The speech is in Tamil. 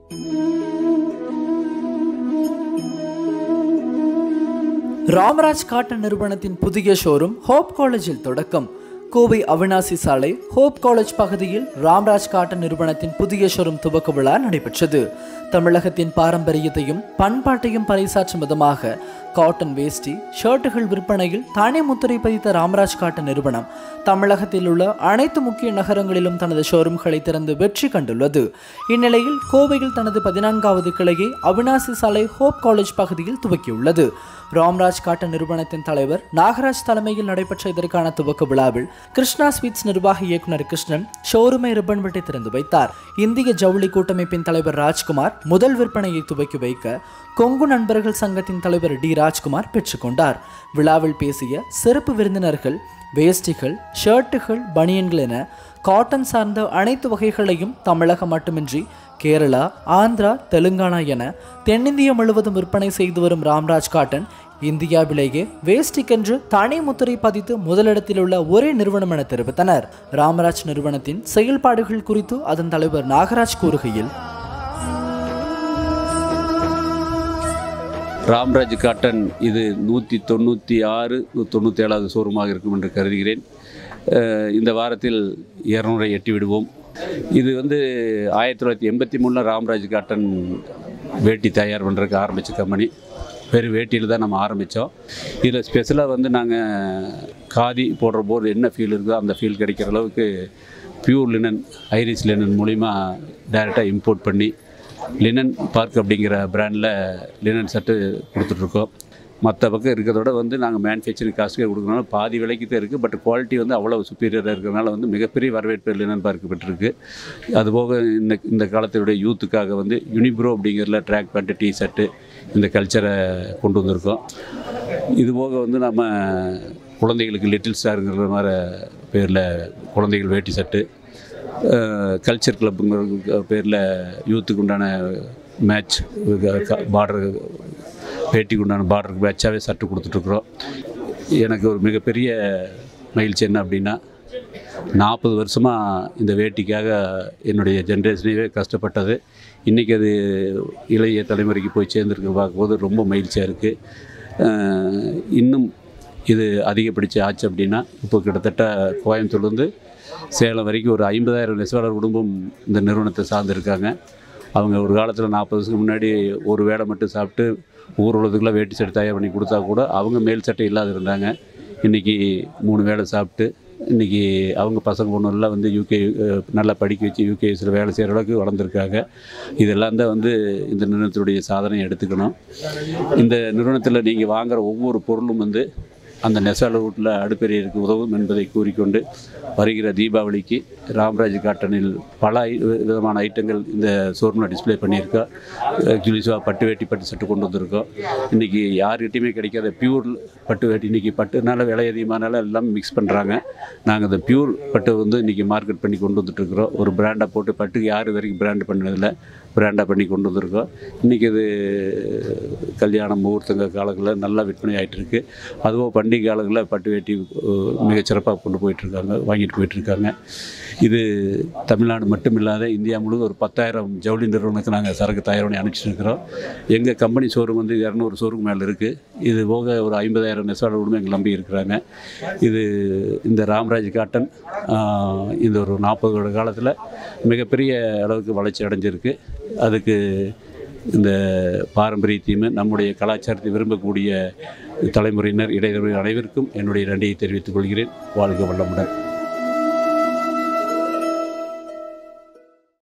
ராமராஜ் காட்டன் நிறுவனத்தின் புதிய ஷோரூம் ஹோப் காலேஜில் தொடக்கம் கோவை அவினாசி சாலை ஹோப் காலேஜ் பகுதியில் ராம்ராஜ் காட்டன் நிறுவனத்தின் புதிய ஷோரூம் துவக்க விழா நடைபெற்றது தமிழகத்தின் பாரம்பரியத்தையும் பண்பாட்டையும் பறைசாற்றும் விதமாக காட்டன் வேஷ்டி ஷர்ட்டுகள் விற்பனையில் தானே முத்திரை பதித்த ராமராஜ் காட்டன் நிறுவனம் தமிழகத்தில் உள்ள அனைத்து முக்கிய நகரங்களிலும் தனது ஷோரூம்களை திறந்து வெற்றி கண்டுள்ளது இந்நிலையில் கோவையில் தனது பதினான்காவது கிளையை அவினாசி சாலை ஹோப் காலேஜ் பகுதியில் துவக்கியுள்ளது ராம்ராஜ் காட்டன் நிறுவனத்தின் தலைவர் நாகராஜ் தலைமையில் நடைபெற்ற இதற்கான துவக்க விழாவில் கிருஷ்ணா ஸ்வீட்ஸ் நிர்வாக இயக்குனர் கிருஷ்ணன் ஷோரூமை ரிப்பன் வெட்டி திறந்து வைத்தார் இந்திய ஜவுளி கூட்டமைப்பின் தலைவர் ராஜ்குமார் முதல் விற்பனையை துவக்கி வைக்க கொங்கு நண்பர்கள் சங்கத்தின் தலைவர் டி ராஜ்குமார் பெற்றுக்கொண்டார் விழாவில் பேசிய சிறப்பு விருந்தினர்கள் வேஷ்டிகள் ஷர்ட்டுகள் பனியன்கள் என காட்டன் சார்ந்த அனைத்து வகைகளையும் தமிழகம் மட்டுமின்றி கேரளா ஆந்திரா தெலுங்கானா என தென்னிந்தியா முழுவதும் விற்பனை செய்து வரும் ராம்ராஜ் காட்டன் இந்தியாவிலேயே வேஸ்டிக்கென்று தனி முத்திரை பதித்து முதலிடத்தில் உள்ள ஒரே நிறுவனம் என தெரிவித்தனர் ராமராஜ் நிறுவனத்தின் செயல்பாடுகள் குறித்து அதன் தலைவர் நாகராஜ் கூறுகையில் ராம்ராஜ் காட்டன் இது நூற்றி தொண்ணூற்றி ஆறு தொண்ணூற்றி ஏழாவது ஷோரூமாக இருக்கும் என்று கருதுகிறேன் அஹ் இந்த வாரத்தில் இரநூறை எட்டி விடுவோம் இது வந்து ஆயிரத்தி தொள்ளாயிரத்தி எண்பத்தி மூணில் ராம்ராஜ் காட்டன் வேட்டி தயார் பண்ணுறதுக்கு ஆரம்பித்த கம்பெனி வெறும் வேட்டியில் தான் நம்ம ஆரம்பித்தோம் இதில் ஸ்பெஷலாக வந்து நாங்கள் காதி போடுற போது என்ன ஃபீல் இருக்கோ அந்த ஃபீல் கிடைக்கிற அளவுக்கு பியூர் லினன் ஐரிஸ் லினன் மூலிமா டைரெக்டாக இம்போர்ட் பண்ணி லினன் பார்க் அப்படிங்கிற பிராண்டில் லினன் சட்டு கொடுத்துட்ருக்கோம் மற்ற பக்கம் இருக்கிறதோட வந்து நாங்கள் மேனுஃபேக்சரிங் காஸ்ட்டுக்கே கொடுக்குறனால பாதி விலைக்கு தான் இருக்குது பட் குவாலிட்டி வந்து அவ்வளோ சுப்பீரியராக இருக்கிறனால வந்து மிகப்பெரிய வரவேற்பு லினன் பார்க்கு பெற்றிருக்கு அதுபோக இந்த இந்த காலத்தினுடைய யூத்துக்காக வந்து யூனிப்ரோ அப்படிங்கிறதுல ட்ராக் பேண்ட்டு டி ஷர்ட்டு இந்த கல்ச்சரை கொண்டு வந்திருக்கோம் இதுபோக வந்து நம்ம குழந்தைகளுக்கு லிட்டில் ஸ்டாருங்கிற மாதிரி பேரில் குழந்தைகள் வேட்டி சட்டு கல்ச்சர் கிளப்புங்கிற பேரில் யூத்துக்கு உண்டான மேட்ச் பார்டர் வேட்டிக்கு உண்டான பார்டருக்கு மேட்சாகவே சட்டு கொடுத்துட்ருக்குறோம் எனக்கு ஒரு மிகப்பெரிய மகிழ்ச்சி என்ன அப்படின்னா நாற்பது வருஷமாக இந்த வேட்டிக்காக என்னுடைய ஜென்ரேஷனே கஷ்டப்பட்டது இன்றைக்கி அது இளைய தலைமுறைக்கு போய் சேர்ந்துருக்க பார்க்கும்போது ரொம்ப மகிழ்ச்சியாக இருக்குது இன்னும் இது அதிகப்படிச்சு ஆச்சு அப்படின்னா இப்போ கிட்டத்தட்ட கோயம்புத்தூர்லேருந்து சேலம் வரைக்கும் ஒரு ஐம்பதாயிரம் நெசவாளர் குடும்பம் இந்த நிறுவனத்தை சார்ந்திருக்காங்க அவங்க ஒரு காலத்தில் நாற்பது வருஷத்துக்கு முன்னாடி ஒரு வேலை மட்டும் சாப்பிட்டு ஊர் உலகத்துக்குலாம் வேட்டி சட்டை தயார் பண்ணி கொடுத்தா கூட அவங்க மேல் சட்டை இல்லாத இருந்தாங்க இன்றைக்கி மூணு வேளை சாப்பிட்டு இன்றைக்கி அவங்க பசங்க பொண்ணுலாம் வந்து யூகே நல்லா படிக்க வச்சு யூகேஎஸில் வேலை செய்கிற அளவுக்கு வளர்ந்துருக்காங்க இதெல்லாம் தான் வந்து இந்த நிறுவனத்தினுடைய சாதனை எடுத்துக்கணும் இந்த நிறுவனத்தில் நீங்கள் வாங்குகிற ஒவ்வொரு பொருளும் வந்து அந்த நெசால வீட்டில் அடுப்பெரியருக்கு உதவும் என்பதை கூறிக்கொண்டு வருகிற தீபாவளிக்கு ராம்ராஜ் காட்டனில் பல ஐ- விதமான ஐட்டங்கள் இந்த ஷோரூமில் டிஸ்ப்ளே பண்ணியிருக்கோம் ஜுலிசுவா பட்டு வேட்டி பட்டு சட்டு கொண்டு வந்திருக்கோம் இன்றைக்கி யார்கிட்டையுமே கிடைக்காத பியூர் பட்டு வேட்டி இன்றைக்கி பட்டுனால விலை அதிகமானால எல்லாம் மிக்ஸ் பண்ணுறாங்க நாங்கள் அந்த பியூர் பட்டு வந்து இன்றைக்கி மார்க்கெட் பண்ணி கொண்டு வந்துட்டுருக்குறோம் ஒரு பிராண்டாக போட்டு பட்டுக்கு யார் இது வரைக்கும் பிராண்ட் பண்ணதில்லை பிராண்டாக பண்ணி கொண்டு வந்திருக்கோம் இன்றைக்கி இது கல்யாணம் முகூர்த்தங்க காலங்களில் நல்லா விற்பனை ஆகிட்டு இருக்கு அதுவும் பண்டிகை காலங்களில் பட்டு வேட்டி அஹ், மிகச்சிறப்பாக கொண்டு போயிட்டுருக்காங்க வாங்கிட்டு போயிட்டுருக்காங்க இது தமிழ்நாடு மட்டும் இல்லாத இந்தியா முழுவதும் ஒரு பத்தாயிரம் ஜவுளி நிறுவனத்துக்கு நாங்கள் சரக்கு தயார் பண்ணி அனுப்பிச்சிட்டு இருக்கிறோம் எங்கள் கம்பெனி ஷோரூம் வந்து இரநூறு ஷோரூம் மேலே இருக்குது இது போக ஒரு ஐம்பதாயிரம் நெசவாளர் குடும்பம் எங்களை நம்பி இருக்கிறாங்க இது இந்த ராம்ராஜ் காட்டன் ஆஹ், இந்த ஒரு நாற்பது வருட காலத்தில் மிகப்பெரிய அளவுக்கு வளர்ச்சி அடைஞ்சிருக்கு அதுக்கு இந்த பாரம்பரியத்தையும் நம்முடைய கலாச்சாரத்தை விரும்பக்கூடிய தலைமுறையினர் இடைத்தலைமுறை அனைவருக்கும் என்னுடைய நன்றியை தெரிவித்துக் கொள்கிறேன் வாழ்க வளமுடன்